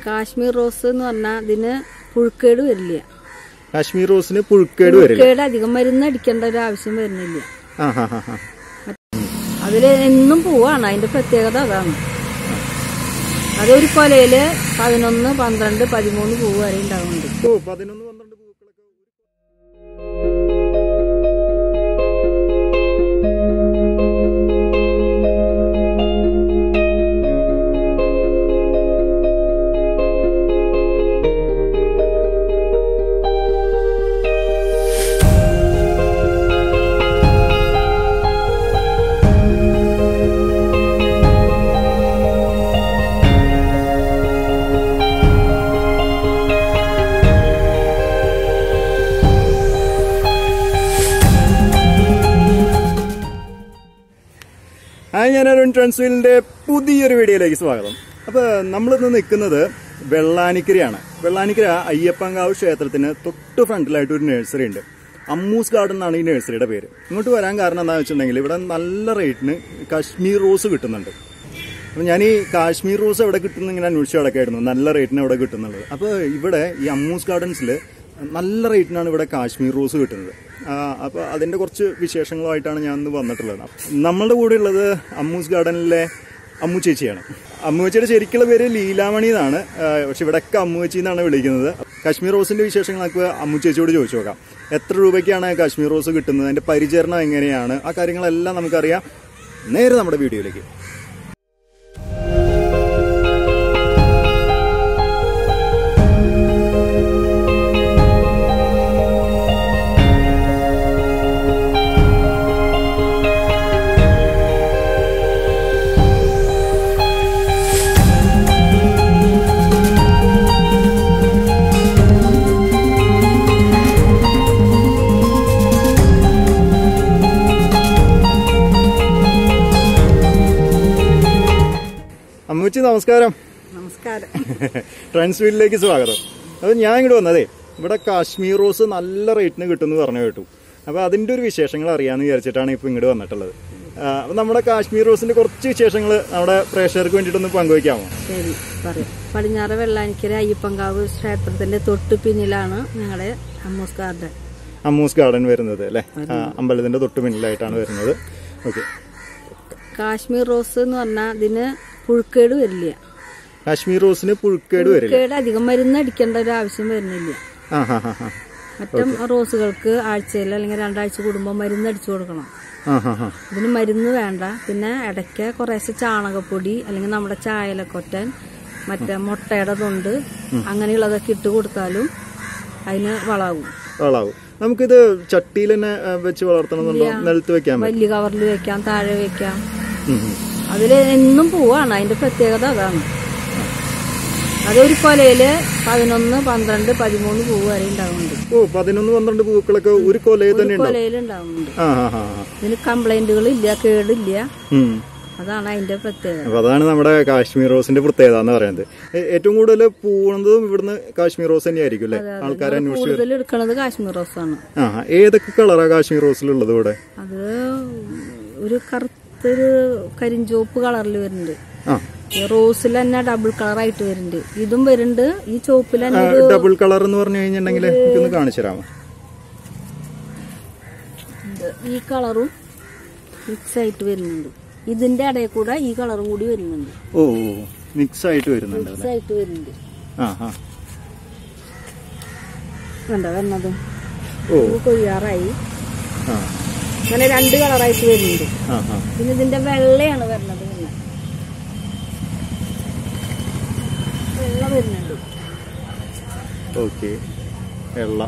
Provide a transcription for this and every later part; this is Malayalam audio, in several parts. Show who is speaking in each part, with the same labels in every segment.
Speaker 1: കാശ്മീർ റോസ് എന്ന് പറഞ്ഞാൽ ഇതിന് പുഴുക്കേട് വരില്ല
Speaker 2: കാശ്മീർ റോസിന് പുഴുക്കേട് വരില്ല
Speaker 1: പുഴുക്കേട് അധികം മരുന്ന് അടിക്കേണ്ട ഒരു ആവശ്യം വരുന്നില്ല
Speaker 2: ആ ഹാ ഹാ ഹാ
Speaker 1: അതിൽ എന്നും പൂവാണ് അതിന്റെ പ്രത്യേകത അതാണ് അതൊരു കൊലയില് പതിനൊന്ന് പന്ത്രണ്ട് പതിമൂന്ന് പൂവ് വരെ ഉണ്ടാവുന്നുണ്ട്
Speaker 2: ഓ പതിനൊന്ന് പന്ത്രണ്ട് പൂക്കളൊക്കെ ആ ഞാൻ അരുൺ ട്രാൻസ്വീലിന്റെ പുതിയൊരു വീഡിയോയിലേക്ക് സ്വാഗതം അപ്പൊ നമ്മളിന്ന് നിൽക്കുന്നത് വെള്ളാനിക്കരയാണ് വെള്ളാനിക്കര അയ്യപ്പങ്കാവ് ക്ഷേത്രത്തിന് തൊട്ട് ഫ്രണ്ടിലായിട്ട് ഒരു നഴ്സറി ഉണ്ട് അമ്മൂസ് ഗാർഡൻ എന്നാണ് ഈ നഴ്സറിയുടെ പേര് ഇങ്ങോട്ട് വരാൻ കാരണം എന്താണെന്ന് വെച്ചിട്ടുണ്ടെങ്കിൽ ഇവിടെ നല്ല റേറ്റിന് കാശ്മീർ റോസ് കിട്ടുന്നുണ്ട് അപ്പോൾ ഞാൻ ഈ കാശ്മീർ റോസ് എവിടെ കിട്ടുന്നു ഇങ്ങനെ അന്വേഷിച്ച് കിടക്കായിരുന്നു നല്ല റേറ്റിന് എവിടെ കിട്ടുന്നുള്ളത് അപ്പോൾ ഇവിടെ ഈ അമ്മൂസ് ഗാർഡൻസിൽ നല്ല റേറ്റിനാണ് ഇവിടെ കാശ്മീർ റോസ് കിട്ടുന്നത് അപ്പോൾ അതിൻ്റെ കുറച്ച് വിശേഷങ്ങളുമായിട്ടാണ് ഞാൻ ഇന്ന് വന്നിട്ടുള്ളത് നമ്മളുടെ കൂടെ ഉള്ളത് അമ്മൂസ് ഗാർഡനിലെ അമ്മു ചേച്ചിയാണ് അമ്മു ചേച്ചിയുടെ ശരിക്കുള്ള പേര് ലീലാമണി എന്നാണ് ആ, പക്ഷെ ഇവിടെയൊക്കെ അമ്മു ചേച്ചി എന്നാണ് വിളിക്കുന്നത് കാശ്മീർ റോസിന്റെ വിശേഷങ്ങൾ നമുക്ക് അമ്മു ചേച്ചിയോട് ചോദിച്ചു നോക്കാം എത്ര രൂപയ്ക്കാണ് കാശ്മീർ റോസ് കിട്ടുന്നത് അതിന്റെ പരിചരണം എങ്ങനെയാണ് ആ കാര്യങ്ങളെല്ലാം നമുക്കറിയാം നേരെ നമ്മുടെ വീഡിയോയിലേക്ക് അമ്മൂച്ചി നമസ്കാരം
Speaker 1: നമസ്കാരം
Speaker 2: ട്രാൻസ്വീലിലേക്ക് സ്വാഗതം അപ്പോൾ ഞാൻ ഇങ്ങോട്ട് വന്നതേ ഇവിടെ കാശ്മീർ റോസ് നല്ല റേറ്റിന് കിട്ടുമെന്ന് പറഞ്ഞു കേട്ടു അപ്പോൾ അതിൻ്റെ ഒരു വിശേഷങ്ങൾ അറിയാമെന്ന് വിചാരിച്ചിട്ടാണ് ഇപ്പോൾ ഇങ്ങോട്ട് വന്നിട്ടുള്ളത് അപ്പോൾ നമ്മുടെ കാശ്മീർ റോസിന്റെ കുറച്ച് വിശേഷങ്ങൾ നമ്മുടെ പ്രേക്ഷകർക്ക് വേണ്ടിയിട്ടൊന്ന് പങ്കുവയ്ക്കാമോ
Speaker 1: ശരി പറയാം പടിഞ്ഞാറ് വെള്ളാനിക്കര അയ്യപ്പങ്കാവ് ക്ഷേത്രത്തിന്റെ തൊട്ട് പിന്നിലാണ് ഞങ്ങളുടെ അമ്മൂസ് ഗാർഡൻ
Speaker 2: അമ്മൂസ് ഗാർഡൻ വരുന്നത് അല്ലേ ആ, അമ്പലത്തിന്റെ തൊട്ട് മുന്നിലായിട്ടാണ് വരുന്നത് ഓക്കെ
Speaker 1: കാശ്മീർ റോസ് എന്ന് പറഞ്ഞാൽ ഇതിന് പുഴുക്കേട് വരില്ല
Speaker 2: കാശ്മീർ റോസിന് പുഴുക്കേട് വരില്ല
Speaker 1: പുഴുക്കേട് അധികം മരുന്ന് അടിക്കേണ്ട ഒരു ആവശ്യം വരുന്നില്ല
Speaker 2: ആ ഹാ ഹാ ഹാ
Speaker 1: മറ്റും റോസുകൾക്ക് ആഴ്ചയിൽ അല്ലെങ്കിൽ രണ്ടാഴ്ച കൂടുമ്പോൾ മരുന്ന് അടിച്ചു കൊടുക്കണം
Speaker 2: ആ ഹാ ഹാ
Speaker 1: ഇതിന് മരുന്ന് വേണ്ട പിന്നെ ഇടയ്ക്ക് കുറേശ്ശെ ചാണകപ്പൊടി അല്ലെങ്കിൽ നമ്മുടെ ചായലക്കൊറ്റൻ മറ്റേ മുട്ടയുടെ തൊണ്ട് അങ്ങനെയുള്ളതൊക്കെ ഇട്ട് കൊടുത്താലും അതിന് വളാവും
Speaker 2: വളാവും നമുക്കിത് ചട്ടിയിൽ തന്നെ ആ, വെച്ച് വളർത്തണമെന്നുണ്ടോ നിലത്ത് വെക്കാൻ പറ്റും
Speaker 1: വലിയ കവറിൽ വെക്കാം താഴെ വെക്കാം
Speaker 2: ഉം, ഉം.
Speaker 1: അതിൽ എന്നും പൂവാണ് അതിന്റെ പ്രത്യേകത അതാണ് അതൊരു കൊലയില് പതിനൊന്ന് പന്ത്രണ്ട് പതിമൂന്ന് പൂവ് വരെ ഉണ്ടാവുന്നുണ്ട്
Speaker 2: ഓ പതിനൊന്ന് പന്ത്രണ്ട് പൂക്കളൊക്കെ ഒരു കൊലയിൽ തന്നെ ഉണ്ടാവും
Speaker 1: കൊലയിൽ ഉണ്ടാവുന്നുണ്ട്
Speaker 2: ആ ഹാ ഹാ ഹാ
Speaker 1: ഇതിന് കംപ്ലൈന്റുകൾ ഇല്ല കേടില്ല
Speaker 2: ഉം.
Speaker 1: അതാണ് അതിന്റെ പ്രത്യേകത
Speaker 2: അപ്പൊ അതാണ് നമ്മുടെ കാശ്മീർ റോസിന്റെ പ്രത്യേകത എന്ന് പറയുന്നത് ഏ- ഏറ്റവും കൂടുതൽ പൂണതും ഇവിടുന്ന് കാശ്മീർ റോസ് തന്നെയായിരിക്കും അല്ലേ ആൾക്കാർ അന്വേഷിച്ച് വരും.
Speaker 1: കൂടുതൽ എടുക്കുന്നത് കാശ്മീർ റോസാണ്
Speaker 2: ആ ആ. ഏതൊക്കെ കളറാ കാശ്മീർ റോസിലുള്ളത് ഇവിടെ
Speaker 1: അത് ഒരു കറുത്തൊരു കരിഞ്ചോപ്പ് കളറിൽ വരുന്നുണ്ട്
Speaker 2: ആ
Speaker 1: ഈ റോസിൽ തന്നെ ഡബിൾ കളറായിട്ട് വരുന്നുണ്ട് ഇതും വരുന്നുണ്ട് ഈ ചോപ്പിൽ തന്നെ ഒരു
Speaker 2: ഡബിൾ കളർ എന്ന് പറഞ്ഞു കഴിഞ്ഞിട്ടുണ്ടെങ്കിൽ എനിക്കൊന്ന് കാണിച്ചു തരാമോ
Speaker 1: ഇത് ഈ കളറും മിക്സ് ആയിട്ട് വരുന്നുണ്ട് ഇതിന്റെ ഇടയിൽ കൂടെ ഈ കളറും കൂടി വരുന്നുണ്ട്
Speaker 2: ഓ മിക്സ് ആയിട്ട് വരുന്നുണ്ട്
Speaker 1: മിക്സ് ആയിട്ട് വരുന്നുണ്ട്
Speaker 2: ആ ആ
Speaker 1: കണ്ടോ വരുന്നത്
Speaker 2: ഓ
Speaker 1: പൂ കൊയ്യാറായി
Speaker 2: ആ
Speaker 1: അങ്ങനെ രണ്ട് കളറായിട്ട് വരുന്നുണ്ട്
Speaker 2: ആ ആ
Speaker 1: പിന്നെ ഇതിന്റെ വെള്ളയാണ് വരുന്നത് പിന്നെ വെള്ള വരുന്നുണ്ട്
Speaker 2: ഓക്കെ വെള്ള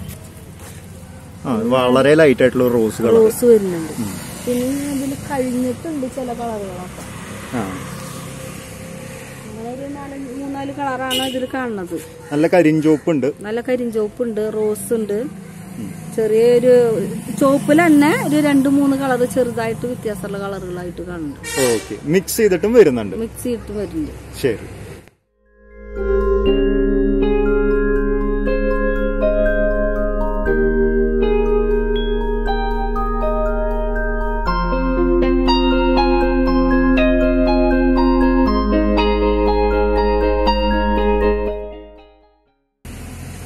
Speaker 2: ആ വളരെ ലൈറ്റ് ആയിട്ടുള്ള ഒരു റോസ് കളർ
Speaker 1: റോസ് വരുന്നുണ്ട് പിന്നെ ഇതിൽ കഴിഞ്ഞിട്ടുണ്ട് ചില കളറുകളൊക്കെ
Speaker 2: ആ
Speaker 1: അങ്ങനെ ഒരു നാലഞ്ച് മൂന്നാല് കളറാണ് ഇതിൽ കാണുന്നത്
Speaker 2: നല്ല കരിഞ്ചോപ്പുണ്ട്
Speaker 1: നല്ല കരിഞ്ചോപ്പുണ്ട് റോസ് ഉണ്ട് ചെറിയൊരു ചോപ്പിൽ തന്നെ ഒരു രണ്ട് മൂന്ന് കളർ ചെറുതായിട്ട് വ്യത്യാസമുള്ള കളറുകളായിട്ട് കാണുന്നുണ്ട്
Speaker 2: ഓക്കെ മിക്സ് ചെയ്തിട്ടും വരുന്നുണ്ട്
Speaker 1: മിക്സ് ചെയ്തിട്ട് വരുന്നുണ്ട്
Speaker 2: ശരി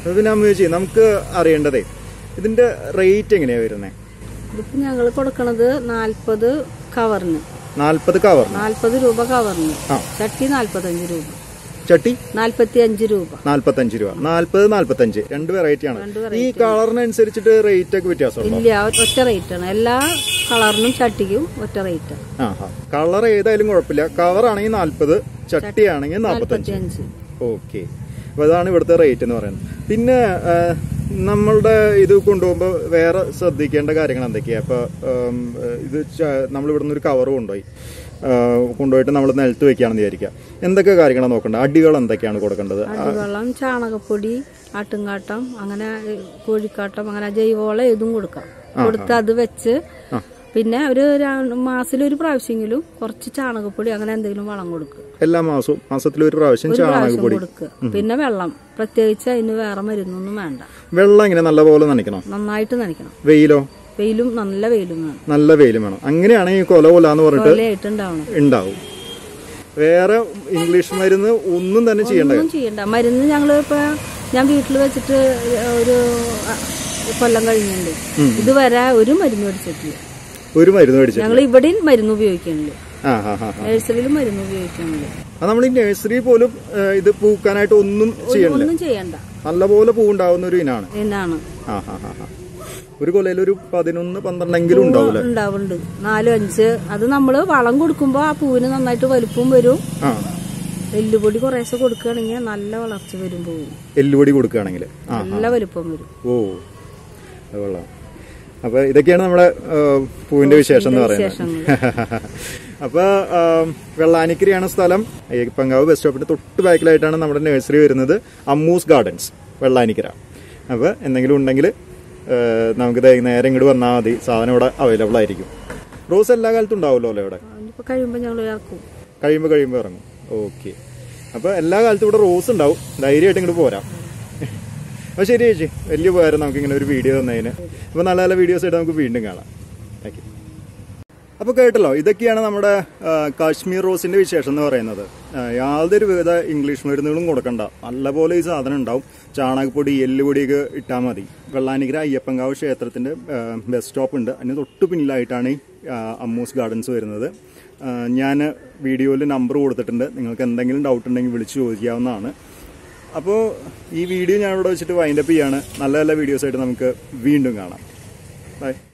Speaker 2: അപ്പൊ പിന്നെ അമ്മ ചേച്ചി നമുക്ക് അറിയേണ്ടതേ ഇതിന്റെ റേറ്റ് എങ്ങനെയാ വരുന്നത്
Speaker 1: ഇതിപ്പോ ഞങ്ങൾ കൊടുക്കണത് നാൽപ്പത് കവറിന്
Speaker 2: നാല്പത് കവർ
Speaker 1: നാൽപ്പത് രൂപ കവറിന്
Speaker 2: ആ.
Speaker 1: ചട്ടി നാൽപ്പത്തഞ്ച് രൂപ
Speaker 2: ചട്ടി
Speaker 1: നാൽപ്പത്തി അഞ്ച് രൂപ
Speaker 2: നാല്പത്തഞ്ച് രൂപ നാല്പത് നാല്പത്തഞ്ച് രണ്ട് വെറൈറ്റി ആണ്
Speaker 1: രണ്ട്
Speaker 2: ഈ കളറിനനുസരിച്ചിട്ട് റേറ്റ് ഒക്കെ വ്യത്യാസമുണ്ടോ
Speaker 1: ഇല്ല ഒറ്റ റേറ്റാണ് എല്ലാ കളറിനും ചട്ടിക്കും ഒറ്റ റേറ്റാണ്
Speaker 2: ആ ഹാ കളർ ഏതായാലും കുഴപ്പമില്ല കവർ ആണെങ്കിൽ നാല്പത് ചട്ടി ആണെങ്കിൽ നാല്പത്തഞ്ച്
Speaker 1: നാൽപ്പത്തി അഞ്ച്
Speaker 2: ഓക്കെ അപ്പൊ അതാണ് ഇവിടുത്തെ റേറ്റ് എന്ന് പറയുന്നത് പിന്നെ ആ, നമ്മളുടെ ഇത് കൊണ്ടുപോകുമ്പോൾ വേറെ ശ്രദ്ധിക്കേണ്ട കാര്യങ്ങൾ എന്തൊക്കെയാ അപ്പൊ ഉം, ഇത് നമ്മൾ ഇവിടുന്ന് ഒരു കവർ കൊണ്ടുപോയി ആ, കൊണ്ടുപോയിട്ട് നമ്മൾ നിലത്ത് വെക്കുകയാണെന്ന് വിചാരിക്കുക എന്തൊക്കെ കാര്യങ്ങളാണ് നോക്കേണ്ടത് അടികൾ എന്തൊക്കെയാണ് കൊടുക്കേണ്ടത്
Speaker 1: അടിവെള്ളം ചാണകപ്പൊടി ആട്ടുംകാട്ടം അങ്ങനെ ഏ, കോഴിക്കാട്ടം അങ്ങനെ ജൈവവളം ഇതും കൊടുക്കാം കൊടുത്ത് അത് വെച്ച്
Speaker 2: ആ.
Speaker 1: പിന്നെ ഒരു മാസത്തിൽ ഒരു പ്രാവശ്യമെങ്കിലും കുറച്ച് ചാണകപ്പൊടി അങ്ങനെ എന്തെങ്കിലും വളം കൊടുക്കുക
Speaker 2: എല്ലാ മാസവും മാസത്തിൽ ഒരു പ്രാവശ്യം
Speaker 1: ഒരു പ്രാവശ്യം
Speaker 2: ചാണകപ്പൊടി
Speaker 1: കൊടുക്കുക പിന്നെ വെള്ളം പ്രത്യേകിച്ച് അതിന് വേറെ മരുന്നൊന്നും വേണ്ട
Speaker 2: വെള്ളം ഇങ്ങനെ നല്ലപോലെ നനയ്ക്കണം
Speaker 1: നന്നായിട്ട് നനയ്ക്കണം
Speaker 2: വെയിലോ
Speaker 1: വെയിലും നല്ല വെയിലും വേണം
Speaker 2: നല്ല വെയിലും വേണം അങ്ങനെയാണെങ്കിൽ കൊല കൊല എന്ന് പറഞ്ഞിട്ട്
Speaker 1: കൊലയായിട്ട് ഉണ്ടാവണം
Speaker 2: ഉണ്ടാവും വേറെ ഇംഗ്ലീഷ് മരുന്ന് ഒന്നും തന്നെ ചെയ്യണ്ട
Speaker 1: ഒന്നും ചെയ്യണ്ട മരുന്ന് ഞങ്ങൾ ഇപ്പൊ ഞാൻ വീട്ടിൽ വെച്ചിട്ട് ഒരു ആ, കൊല്ലം കഴിഞ്ഞിട്ടുണ്ട് ഇതുവരെ ഒരു മരുന്ന് മേടിച്ചിട്ടില്ല
Speaker 2: ഒരു മരുന്ന് മേടിച്ചു
Speaker 1: ഞങ്ങൾ ഇവിടെയും മരുന്ന് ഉപയോഗിക്കണില്ല
Speaker 2: ആ ഹാ ഹാ
Speaker 1: നഴ്സറിയിലും മരുന്ന് ഉപയോഗിക്കണില്ല
Speaker 2: അത് നമ്മൾ ഈ നഴ്സറി പോലും ഏ, ഇത് പൂക്കാനായിട്ട് ഒന്നും ചെയ്യണില്ല
Speaker 1: ഒന്നും ചെയ്യണ്ട
Speaker 2: നല്ലപോലെ പൂവുണ്ടാവുന്ന ഒരു ഇനാണ്
Speaker 1: എന്നാണ്
Speaker 2: ആ ഹാ ഹാ ഹാ ഒരു കൊലയിൽ ഒരു പതിനൊന്ന് പന്ത്രണ്ടെങ്കിലും ഉണ്ടാവൂലേ
Speaker 1: ഉണ്ടാവുന്നുണ്ട് നാലും അഞ്ച് അത് നമ്മള് വളം കൊടുക്കുമ്പോ ആ പൂവിന് നന്നായിട്ട് വലുപ്പം വരും
Speaker 2: ആ
Speaker 1: എല്ലുപൊടി കുറേശ്ശെ കൊടുക്കുകയാണെങ്കിൽ നല്ല വളർച്ച വരും പൂവിന്
Speaker 2: എല്ലുപൊടി കൊടുക്കുകയാണെങ്കിൽ ആ
Speaker 1: നല്ല വലുപ്പം വരും
Speaker 2: ഓ അത് കൊള്ളാം അപ്പൊ ഇതൊക്കെയാണ് നമ്മുടെ ആ, പൂവിന്റെ വിശേഷം എന്ന് പറയുന്നത് അപ്പൊ ആ, വെള്ളാനിക്കരയാണ് സ്ഥലം അയ്യപ്പങ്കാവ് ബസ് സ്റ്റോപ്പിന്റെ തൊട്ട് ബാക്കിലായിട്ടാണ് നമ്മുടെ നഴ്സറി വരുന്നത് അമ്മൂസ് ഗാർഡൻസ് വെള്ളാനിക്കര അപ്പൊ എന്തെങ്കിലും ഉണ്ടെങ്കിൽ നമുക്ക് ദേ നേരെ ഇങ്ങോട്ട് വന്നാൽ മതി സാധനം ഇവിടെ അവൈലബിൾ ആയിരിക്കും റോസ് എല്ലാ കാലത്തും ഉണ്ടാവുമല്ലോ അല്ലേ ഇവിടെ
Speaker 1: ഇപ്പൊ കഴിയുമ്പോ ഞങ്ങൾ ഇറക്കും
Speaker 2: കഴിയുമ്പോൾ കഴിയുമ്പോൾ ഇറങ്ങും ഓക്കെ അപ്പോൾ എല്ലാ കാലത്തും ഇവിടെ റോസ് ഉണ്ടാവും ധൈര്യമായിട്ട് ഇങ്ങോട്ട് പോരാം അപ്പോൾ ശരി ചേച്ചി വലിയ ഉപകാരം നമുക്ക് ഇങ്ങനെ ഒരു വീഡിയോ തന്നതിന് അപ്പോൾ നല്ല നല്ല വീഡിയോസ് ആയിട്ട് നമുക്ക് വീണ്ടും കാണാം താങ്ക് യു അപ്പോൾ കേട്ടല്ലോ ഇതൊക്കെയാണ് നമ്മുടെ ആ, കാശ്മീർ റോസിന്റെ വിശേഷം എന്ന് പറയുന്നത് ആ, യാതൊരു വിധ ഇംഗ്ലീഷ് മരുന്നുകളും കൊടുക്കണ്ട നല്ലപോലെ ഈ സാധനം ഉണ്ടാവും ചാണകപ്പൊടി എല്ലുപൊടിയൊക്കെ ഇട്ടാൽ മതി വെള്ളാനിക്കര അയ്യപ്പങ്കാവ് ക്ഷേത്രത്തിന്റെ ബസ് സ്റ്റോപ്പ് ഉണ്ട് അതിന് തൊട്ട് പിന്നിലായിട്ടാണ് ഈ ആ, അമ്മൂസ് ഗാർഡൻസ് വരുന്നത് ഞാൻ വീഡിയോയിൽ നമ്പർ കൊടുത്തിട്ടുണ്ട് നിങ്ങൾക്ക് എന്തെങ്കിലും ഡൗട്ട് ഉണ്ടെങ്കിൽ വിളിച്ച് ചോദിക്കാവുന്നതാണ് അപ്പോൾ ഈ വീഡിയോ ഞാൻ ഇവിടെ വെച്ചിട്ട് വൈൻഡപ്പ് ചെയ്യാണ് നല്ല നല്ല വീഡിയോസ് ആയിട്ട് നമുക്ക് വീണ്ടും കാണാം ബൈ